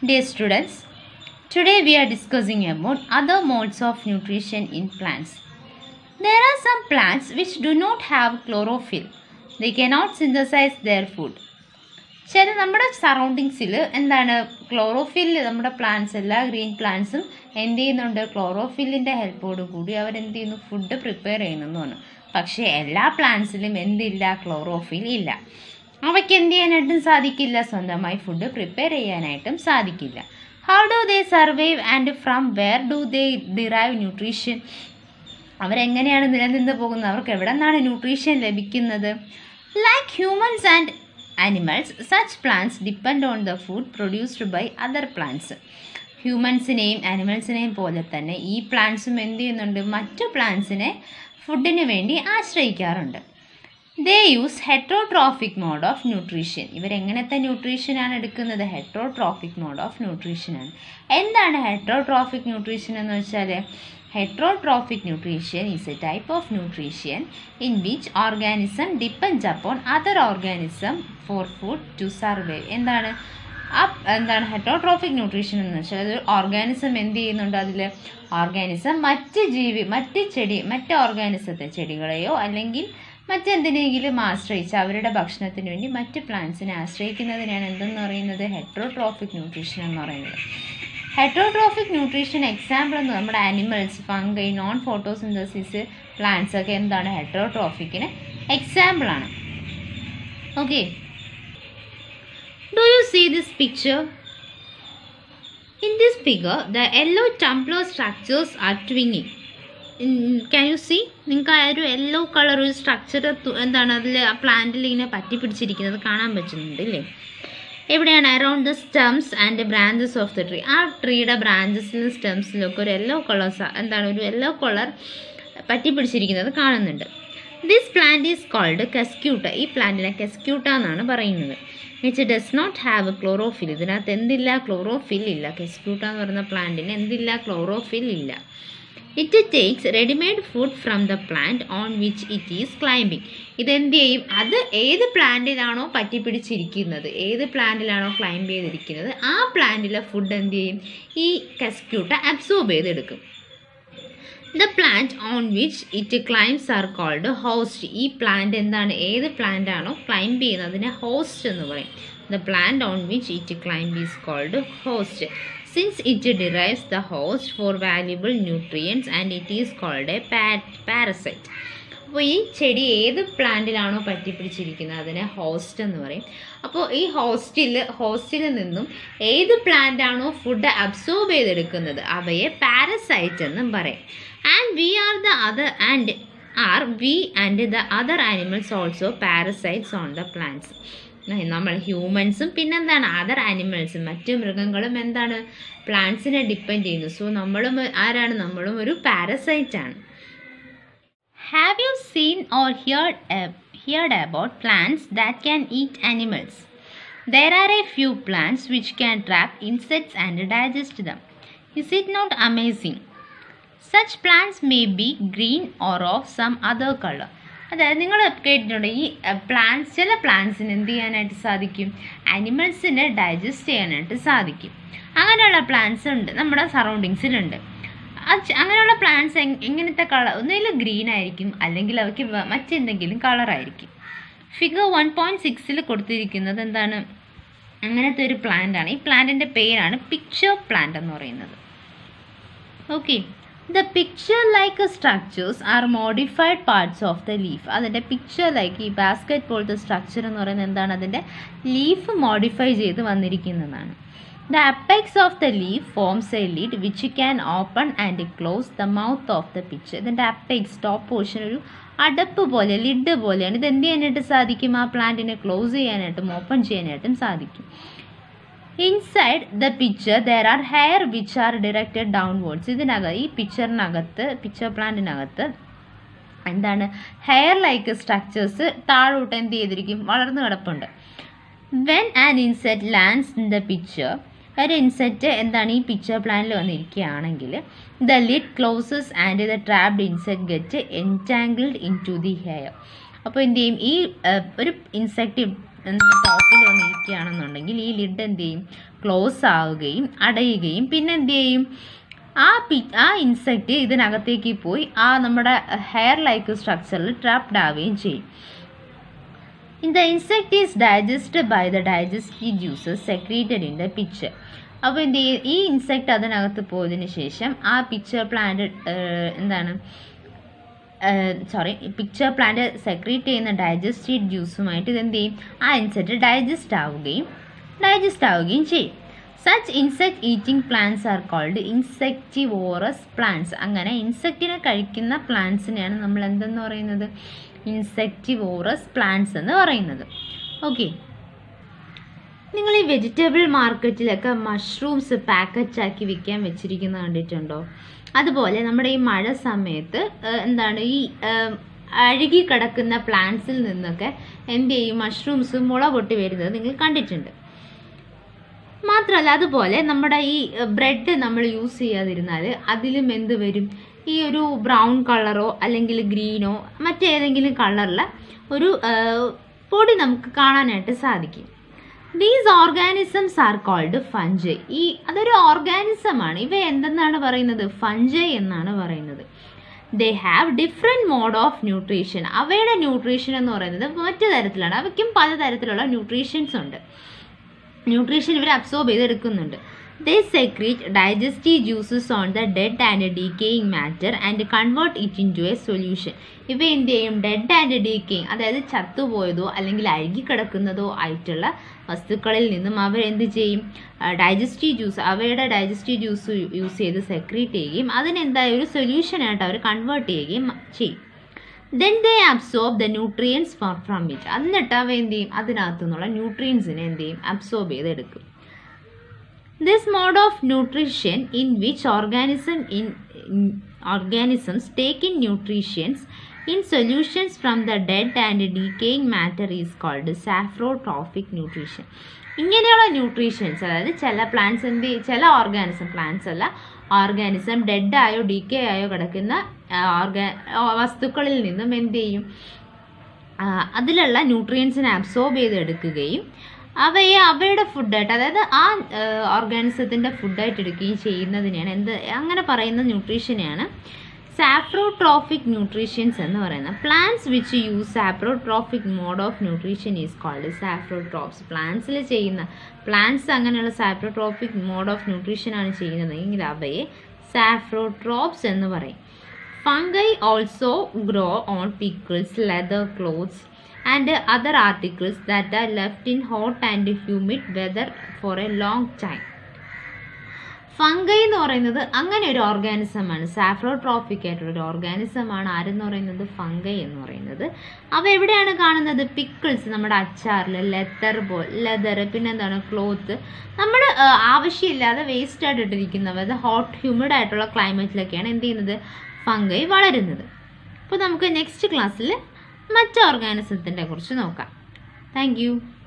Dear students, today we are discussing about other modes of nutrition in plants. There are some plants which do not have chlorophyll. They cannot synthesize their food. ചില നമ്മുടെ സറൗണ്ടിങ്സിൽ എന്താണ് chlorophyll നമ്മുടെ plants എല്ലാ green പ്ലാന്റ്സും എന്ത് ചെയ്യുന്നുണ്ട് ക്ലോറോഫില്ലിൻ്റെ ഹെൽപ്പോട് കൂടി അവരെന്ത് ചെയ്യുന്നു ഫുഡ് പ്രിപ്പയർ ചെയ്യുന്നു പക്ഷേ എല്ലാ പ്ലാന്റ്സിലും എന്തില്ല ക്ലോറോഫിൽ ഇല്ല അവയ്ക്ക് എന്ത് ചെയ്യാനായിട്ടും സാധിക്കില്ല സ്വന്തമായി ഫുഡ് പ്രിപ്പയർ ചെയ്യാനായിട്ടും സാധിക്കില്ല how do they survive and from where do they derive nutrition അവരെങ്ങനെയാണ് നിലനിന്ന് പോകുന്നത് അവർക്ക് എവിടെ നിന്നാണ് ന്യൂട്രീഷൻ ലഭിക്കുന്നത് like humans and animals such plants depend on the food produced by other plants ഹ്യൂമൻസിനെയും ആനിമൽസിനെയും പോലെ തന്നെ ഈ പ്ലാന്റ്സും എന്ത് ചെയ്യുന്നുണ്ട് മറ്റു പ്ലാന്റ്സിനെ ഫുഡിന് വേണ്ടി ആശ്രയിക്കാറുണ്ട് they use heterotrophic mode of nutrition ഇവരെങ്ങനത്തെ ന്യൂട്രീഷനാണ് എടുക്കുന്നത് ഹെട്രോട്രോഫിക് മോഡ് ഓഫ് ന്യൂട്രീഷനാണ് എന്താണ് ഹെട്രോട്രോഫിക് ന്യൂട്രീഷൻ എന്ന് വെച്ചാൽ heterotrophic nutrition is a type of nutrition in which organism depends upon other organism for food to survive എന്താണ് ആ എന്താണ് ഹെറ്റോട്രോഫിക് ന്യൂട്രീഷൻ എന്ന് വെച്ചാൽ ഒരു ഓർഗാനിസം എന്ത് ചെയ്യുന്നുണ്ട് അതിൽ ഓർഗാനിസം മറ്റ് ജീവി മറ്റ് ചെടി മറ്റ് ഓർഗാനിസത്തെ ചെടികളെയോ അല്ലെങ്കിൽ മറ്റെന്തിനെങ്കിലും ആശ്രയിച്ച് അവരുടെ ഭക്ഷണത്തിന് വേണ്ടി മറ്റ് പ്ലാന്റ്സിനെ ആശ്രയിക്കുന്നതിനാണ് എന്തെന്ന് പറയുന്നത് ഹെട്രോട്രോഫിക് ന്യൂട്രീഷൻ എന്ന് പറയുന്നത് ഹെട്രോട്രോഫിക് ന്യൂട്രീഷൻ എക്സാമ്പിൾ എന്ന് നമ്മുടെ animals fungi non photosynthesis plants ഒക്കെ എന്താണ് ഹെട്രോട്രോഫിക്കിന് എക്സാമ്പിളാണ് okay do you see this picture in this figure the yellow tumbler structures are twining can you see നിങ്ങൾക്ക് ആ ഒരു യെല്ലോ കളർ ഒരു സ്ട്രക്ചർ എന്താണ് അതിൽ ആ പ്ലാന്റിൽ ഇങ്ങനെ പറ്റി പിടിച്ചിരിക്കുന്നത് കാണാൻ പറ്റുന്നുണ്ട് ഇല്ലേ എവിടെയാണ് around the stems and branches of the tree ആ ട്രീയുടെ ബ്രാഞ്ചസിലും സ്റ്റംസിലൊക്കെ ഒരു യെല്ലോ കളർ എന്താണ് ഒരു യെല്ലോ കളർ പറ്റി പിടിച്ചിരിക്കുന്നത് കാണുന്നുണ്ട് this plant is called cuscuta ഈ പ്ലാന്റിനെ കെസ്ക്യൂട്ട എന്നാണ് പറയുന്നത് which does not have chlorophyll ഇതിനകത്ത് എന്തില്ല ക്ലോറോഫിൽ ഇല്ല കെസ്ക്യൂട്ട എന്ന് പറയുന്ന പ്ലാന്റിന് എന്തില്ല ക്ലോറോഫിൽ ഇല്ല it takes readymade food from the plant on which it is climbing ഇതെന്ത് ചെയ്യും അത് ഏത് പ്ലാന്റിലാണോ പറ്റിപ്പിടിച്ചിരിക്കുന്നത് ഏത് പ്ലാന്റിലാണോ ക്ലൈംബ് ചെയ്തിരിക്കുന്നത് ആ പ്ലാന്റിലെ ഫുഡ് എന്ത് ചെയ്യും ഈ കസ്ക്യൂട്ട അബ്സോർബ് ചെയ്തെടുക്കും the plant on which it climbs are called host ഈ പ്ലാന്റ് എന്താണ് ഏത് പ്ലാന്റ് ആണോ ക്ലൈംബ് ചെയ്യുന്നത് അതിനെ ഹോസ്റ്റ് എന്ന് പറയും the plant on which it climb is called host since it derives the host for valuable nutrients and it is called a parasite അപ്പോൾ ഈ ചെടി ഏത് പ്ലാന്റിലാണോ പറ്റിപ്പിടിച്ചിരിക്കുന്നത് അതിനെ ഹോസ്റ്റ് എന്ന് പറയും അപ്പോൾ ഈ ഹോസ്റ്റിൽ ഹോസ്റ്റിൽ നിന്നും ഏത് പ്ലാന്റ് ആണോ ഫുഡ് അബ്സോർബ് ചെയ്തെടുക്കുന്നത് അവയെ പാരസൈറ്റ് എന്നും പറയും and we are the other and are we and the other animals also parasites on the plants നമ്മൾ ഹ്യൂമൻസും പിന്നെന്താണ് അതർ ആനിമൽസും മറ്റു മൃഗങ്ങളും എന്താണ് പ്ലാന്റ്സിനെ ഡിപ്പെൻഡ് ചെയ്യുന്നു സോ നമ്മളും ആരാണ് നമ്മളും ഒരു പാരസൈറ്റ് ആണ് have you seen or heard heard about plants that can eat animals there are a few plants which can trap insects and digest them is it not amazing such plants may be green or of some other colour അതായത് നിങ്ങൾ കേട്ടിട്ടുണ്ട് ഈ plants ചില പ്ലാന്റ്സിന് എന്ത് ചെയ്യാനായിട്ട് സാധിക്കും ആനിമൽസിനെ digest ചെയ്യാനായിട്ട് സാധിക്കും അങ്ങനെയുള്ള പ്ലാന്റ്സ് ഉണ്ട് നമ്മുടെ സറൗണ്ടിങ്സിലുണ്ട് അങ്ങനെയുള്ള പ്ലാന്റ്സ് എങ്ങനത്തെ കളർ ഒന്നുകിൽ ഗ്രീൻ ആയിരിക്കും അല്ലെങ്കിൽ അവയ്ക്ക് മറ്റെന്തെങ്കിലും കളറായിരിക്കും ഫിഗർ വൺ പോയിൻറ്റ് സിക്സിൽ കൊടുത്തിരിക്കുന്നത് എന്താണ് അങ്ങനത്തെ ഒരു പ്ലാന്റ് ആണ് ഈ പ്ലാന്റിൻ്റെ പേരാണ് പിക്ചർ പ്ലാന്റ് എന്ന് പറയുന്നത് okay the pitcher like structures are modified parts of the leaf അതിൻ്റെ പിക്ചർ ലൈക്ക് ഈ ബാസ്ക്കറ്റ് പോലത്തെ സ്ട്രക്ചർ എന്ന് പറയുന്നത് എന്താണ് അതിൻ്റെ ലീഫ് മോഡിഫൈ ചെയ്ത് വന്നിരിക്കുന്നതാണ് the apex of the leaf forms a lid which can open and close the mouth of the pitcher ഇതിൻ്റെ അപ്പെക്സ് ടോപ്പ് പോർഷൻ ഒരു അടപ്പ് പോലെ ലിഡ് പോലെയാണ് ഇത് എന്ത് ചെയ്യാനായിട്ട് സാധിക്കും ആ പ്ലാന്റിനെ ക്ലോസ് ചെയ്യാനായിട്ടും ഓപ്പൺ ചെയ്യാനായിട്ടും സാധിക്കും inside the pitcher there are hair which are directed downwards ഇതിനകത്ത് ഈ പിക്ചറിനകത്ത് പിക്ചർ പ്ലാന്റിനകത്ത് എന്താണ് ഹെയർ ലൈക്ക് സ്ട്രക്ചേഴ്സ് താഴോട്ട് എന്ത് ചെയ്തിരിക്കും വളർന്നു കിടപ്പുണ്ട് when an insect lands in the pitcher ഒരു ഇൻസെറ്റ് എന്താണ് ഈ പിക്ചർ പ്ലാനിൽ വന്നിരിക്കുകയാണെങ്കിൽ the lid closes and the trapped insect get entangled into the hair അപ്പോൾ എന്ത് ചെയ്യും ഈ ആ, ഒരു ഇൻസെക്റ്റ് ടോപ്പിൽ വന്ന് ഇരിക്കുകയാണെന്നുണ്ടെങ്കിൽ ഈ ലിഡ് എന്ത് ചെയ്യും ക്ലോസ് ആവുകയും അടയുകയും പിന്നെ എന്ത് ചെയ്യും ആ പി ആ ഇൻസെക്റ്റ് ഇതിനകത്തേക്ക് പോയി ആ നമ്മുടെ ഹെയർ ലൈക്ക് സ്ട്രക്ചറിൽ ട്രാപ്ഡ് ആവുകയും ചെയ്യും The insect is digested by the digestive juices secreted in the pitcher. അപ്പോൾ എന്ത് ചെയ്യും ഈ ഇൻസെക്റ്റ് അതിനകത്ത് പോയതിന് ശേഷം ആ പിക്ചർ പ്ലാന്റ് എന്താണ് സോറി പിക്ചർ പ്ലാന്റ് സെക്രീറ്റ് ചെയ്യുന്ന ഡൈജസ്റ്റീവ് ജ്യൂസുമായിട്ട് ഇത് എന്ത് ചെയ്യും ആ ഇൻസെക്റ്റ് ഡൈജസ്റ്റ് ആവുകയും ഡൈജസ്റ്റ് ആവുകയും ചെയ്യും such insect eating plants are called insectivorous plants അങ്ങനെ ഇൻസെക്റ്റിനെ കഴിക്കുന്ന പ്ലാന്റ്സിനെയാണ് നമ്മൾ എന്തെന്ന് പറയുന്നത് ഇൻസെക്റ്റിവോറസ് പ്ലാന്റ്സ് എന്ന് പറയുന്നത് ഓക്കെ നിങ്ങൾ ഈ വെജിറ്റബിൾ മാർക്കറ്റിലൊക്കെ മഷ്റൂംസ് പാക്കറ്റ് ആക്കി വിൽക്കാൻ വെച്ചിരിക്കുന്നത് കണ്ടിട്ടുണ്ടോ അതുപോലെ നമ്മുടെ ഈ മഴ സമയത്ത് ഏഹ്, എന്താണ് ഈ ഏഹ്, അഴുകി കിടക്കുന്ന പ്ലാന്റ്സിൽ നിന്നൊക്കെ എന്ത് ചെയ്യും മഷ്റൂംസ് മുള പൊട്ടി വരുന്നത് നിങ്ങൾ കണ്ടിട്ടുണ്ട് മാത്രമല്ല അതുപോലെ നമ്മുടെ ഈ ബ്രെഡ് നമ്മൾ യൂസ് ചെയ്യാതിരുന്നാൽ അതിലും എന്ത് വരും ഈ ഒരു ബ്രൗൺ കളറോ അല്ലെങ്കിൽ ഗ്രീനോ മറ്റേതെങ്കിലും കളറിൽ ഒരു ആ, പൊടി നമുക്ക് കാണാനായിട്ട് സാധിക്കും these organisms are called fungi ഈ അതൊരു ഓർഗാനിസമാണ് ഇവ എന്തെന്നാണ് പറയുന്നത് ഫഞ്ചൈ എന്നാണ് പറയുന്നത് they have different mode of nutrition അവയുടെ ന്യൂട്രീഷൻ എന്ന് പറയുന്നത് മറ്റു തരത്തിലാണ് അവയ്ക്കും പലതരത്തിലുള്ള ന്യൂട്രീഷൻസ് ഉണ്ട് ന്യൂട്രീഷൻ ഇവർ അബ്സോർബ് ചെയ്തെടുക്കുന്നുണ്ട് they secrete digestive juices on the dead and decaying matter and convert it into a solution ഇവ എന്ത് ചെയ്യും ഡെഡ് ആൻഡ് ഡീക്കേയിങ് അതായത് ചത്തുപോയതോ അല്ലെങ്കിൽ അഴുകിക്കിടക്കുന്നതോ ആയിട്ടുള്ള വസ്തുക്കളിൽ നിന്നും അവർ എന്ത് ചെയ്യും ഡൈജസ്റ്റീവ് ജ്യൂസ് അവയുടെ ഡൈജസ്റ്റീവ് ജ്യൂസ് യൂസ് ചെയ്ത് സെക്രീറ്റ് ചെയ്യുകയും അതിനെന്തായ ഒരു സൊല്യൂഷനായിട്ട് അവർ കൺവേർട്ട് ചെയ്യുകയും ചെയ്യും then they absorb the nutrients from it എന്നിട്ട് അവ എന്ത് ചെയ്യും അതിനകത്തു നിന്നുള്ള ന്യൂട്രിയൻസിനെ എന്ത് ചെയ്യും അബ്സോർബ് ചെയ്തെടുക്കും this mode of nutrition in which organism in organisms take in nutrients in solutions from the dead and decaying matter is called saprotrophic nutrition ഇങ്ങനെയുള്ള ന്യൂട്രീഷൻസ് അതായത് ചില പ്ലാന്റ്സ് എന്ത് ചെയ്യും- ചില ഓർഗാനിസം പ്ലാന്റ്സ് അല്ല ഓർഗാനിസം ഡെഡ് ആയോ decay ആയോ കിടക്കുന്ന ഓർഗാ വസ്തുക്കളിൽ നിന്നും എന്ത് ചെയ്യും ആ, അതിലുള്ള ന്യൂട്രിയൻസിനെ അബ്സോർബ് ചെയ്തെടുക്കുകയും അവയെ അവയുടെ ഫുഡായിട്ട് അതായത് ആ ഓർഗാനിസത്തിൻ്റെ ഫുഡായിട്ട് എടുക്കുകയും ചെയ്യുന്നതിനെയാണ് എന്ത് അങ്ങനെ പറയുന്ന ന്യൂട്രീഷനെയാണ് സാപ്രോട്രോഫിക് ന്യൂട്രീഷ്യൻസ് എന്ന് പറയുന്നത് plants which use saprotrophic mode of nutrition is called saprotrophs പ്ലാന്റ്സിൽ ചെയ്യുന്ന പ്ലാന്റ്സ് അങ്ങനെയുള്ള സാപ്രോട്രോഫിക് മോഡ് ഓഫ് ന്യൂട്രീഷനാണ് ചെയ്യുന്നതെങ്കിൽ അവയെ സാഫ്രോട്രോപ്സ് എന്ന് പറയും fungi also grow on pickles leather clothes and other articles that are left in hot and humid weather for a long time fungi എന്ന് പറയുന്നത് അങ്ങനെ ഒരു ഓർഗാനിസമാണ് സാഫ്രോട്രോഫിക് ആയിട്ടുള്ള ഒരു ഓർഗാനിസമാണ് ആരെന്ന് പറയുന്നത് ഫംഗൈ എന്ന് പറയുന്നത് അവ എവിടെയാണ് കാണുന്നത് പിക്കിൾസ് നമ്മുടെ അച്ചാറിൽ ലെതർ പോ ലെതർ പിന്നെ എന്താണ് ക്ലോത്ത് നമ്മൾ ആവശ്യമില്ലാതെ വേസ്റ്റ് ആയിട്ട് ഇട്ടിരിക്കുന്നവ അത് ഹോട്ട് ഹ്യൂമിഡ് ആയിട്ടുള്ള ക്ലൈമറ്റിലൊക്കെയാണ് എന്ത് ചെയ്യുന്നത് ഫംഗൈ വളരുന്നത് അപ്പോൾ നമുക്ക് നെക്സ്റ്റ് ക്ലാസ്സിൽ മറ്റ് ഓർഗാനിസത്തിൻ്റെ കുറിച്ച് നോക്കാം താങ്ക് യു